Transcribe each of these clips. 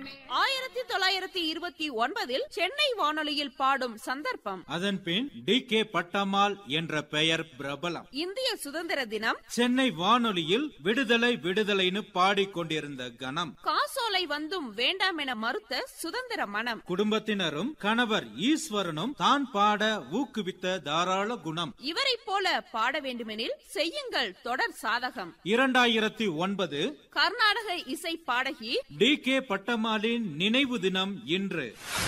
ஆயிரத்தி தொள்ளாயிரத்தி இருபத்தி ஒன்பதில் சென்னை வானொலியில் பாடும் சந்தர்ப்பம் அதன் பின் டி கே பட்டம்மாள் என்ற பெயர் பிரபலம் இந்திய சுதந்திர தினம் சென்னை வானொலியில் விடுதலை விடுதலைன்னு பாடிக்கொண்டிருந்த கணம் காசோலை வந்தும் வேண்டாம் என மறுத்த சுதந்திர மனம் குடும்பத்தினரும் கணவர் ஈஸ்வரனும் தான் பாட ஊக்குவித்த தாராள குணம் இவரைப் போல பாட வேண்டுமெனில் செய்யுங்கள் தொடர் சாதகம் இரண்டாயிரத்தி ஒன்பது கர்நாடக இசை பாடகி டி கே பட்டம்மாளின் நினைவு தினம் இன்று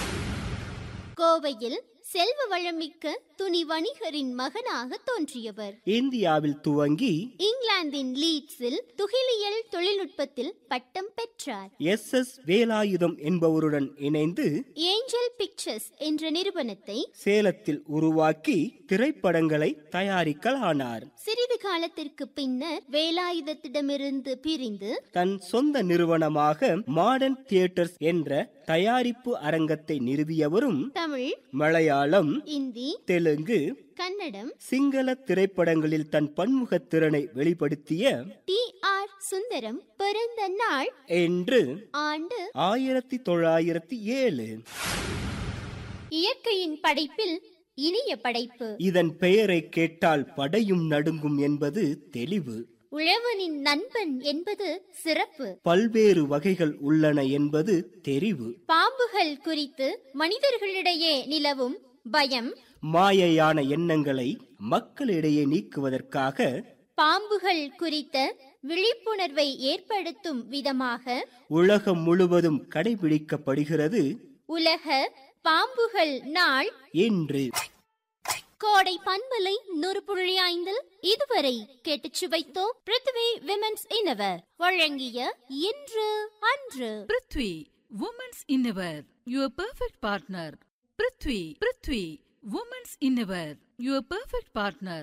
கோவையில் செல்வ வளமிக்க துணி வணிகரின் மகனாக தோன்றியவர் இந்தியாவில் துவங்கி இங்கிலாந்தின் லீட்ஸில் துகிலியல் தொழில்நுட்பத்தில் பட்டம் பெற்றார் எஸ் எஸ் வேலாயுதம் என்பவருடன் இணைந்து ஏஞ்சல் பிக்சர்ஸ் என்ற நிறுவனத்தை சேலத்தில் உருவாக்கி திரைப்படங்களை தயாரிக்கலானார் சிறிது காலத்திற்கு பின்னர் வேலாயுதத்திடமிருந்து பிரிந்து தன் சொந்த நிறுவனமாக மாடர்ன் தியேட்டர்ஸ் என்ற தயாரிப்பு அரங்கத்தை நிறுவியவரும் தமிழ் மலையாளம் இந்தி தெலுங்கு கன்னடம் சிங்கள திரைப்படங்களில் தன் பன்முகத் திறனை வெளிப்படுத்திய டி ஆர் சுந்தரம் பிறந்த நாள் என்று ஆண்டு ஆயிரத்தி தொள்ளாயிரத்தி ஏழு இயற்கையின் படைப்பில் இனிய படைப்பு இதன் பெயரை கேட்டால் படையும் நடுங்கும் என்பது தெளிவு உழவனின் நண்பன் என்பது சிறப்பு பல்வேறு வகைகள் உள்ளன என்பது தெரிவு பாம்புகள் குறித்து மனிதர்களிடையே நிலவும் பயம் மாயையான எண்ணங்களை மக்களிடையே நீக்குவதற்காக பாம்புகள் குறித்த விழிப்புணர்வை ஏற்படுத்தும் விதமாக உலகம் முழுவதும் கடைபிடிக்கப்படுகிறது உலக பாம்புகள் நாள் என்று கோடை பண்பலை நூறு புள்ளி ஐந்தில் இதுவரை கேட்டுச் சுவைத்தோம் பிருத்வி விமென்ஸ் இன்னவர் வழங்கிய இன்று அன்று prithvi women's innerwear your perfect partner prithvi prithvi women's innerwear your perfect partner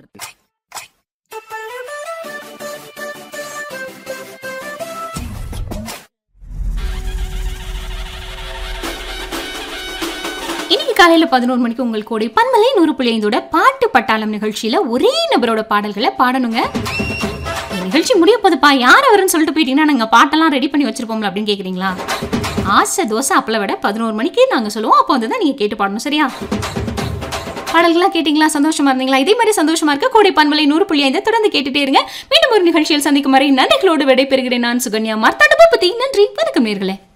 இன்னைக்கு காலையில பதினோரு மணிக்கு உங்கள் கூடி பன்மலை நூறு புள்ளி ஐந்தோட பாட்டு பட்டாளம் நிகழ்ச்சியில ஒரே நபரோட பாடல்களை பாடணுங்க இந்த நிகழ்ச்சி முடிய போதுப்பா யார் அவருன்னு சொல்லிட்டு போயிட்டீங்கன்னா நாங்க பாட்டெல்லாம் ரெடி பண்ணி வச்சிருப்போம்ல அப்படின்னு கேக்குறீங்களா ஆசை தோசை அப்பளை விட பதினோரு மணிக்கு நாங்க சொல்லுவோம் அப்போ வந்து தான் நீங்க கேட்டு பாடணும் சரியா பாடல்களாக கேட்டிங்களா சந்தோஷமா இருந்தீங்களா இதே மாதிரி சந்தோஷமா இருக்க கோடை பன்மலை நூறு புள்ளி ஐந்து தொடர்ந்து கேட்டுட்டே இருங்க மீண்டும் ஒரு நிகழ்ச்சியில் சந்திக்கும் வரை நன்றிகளோடு விடைபெறுகிறேன் நான் சுகன்யா மார்த்தாண்டு பத்தி நன்றி வணக்கம் நேர்களே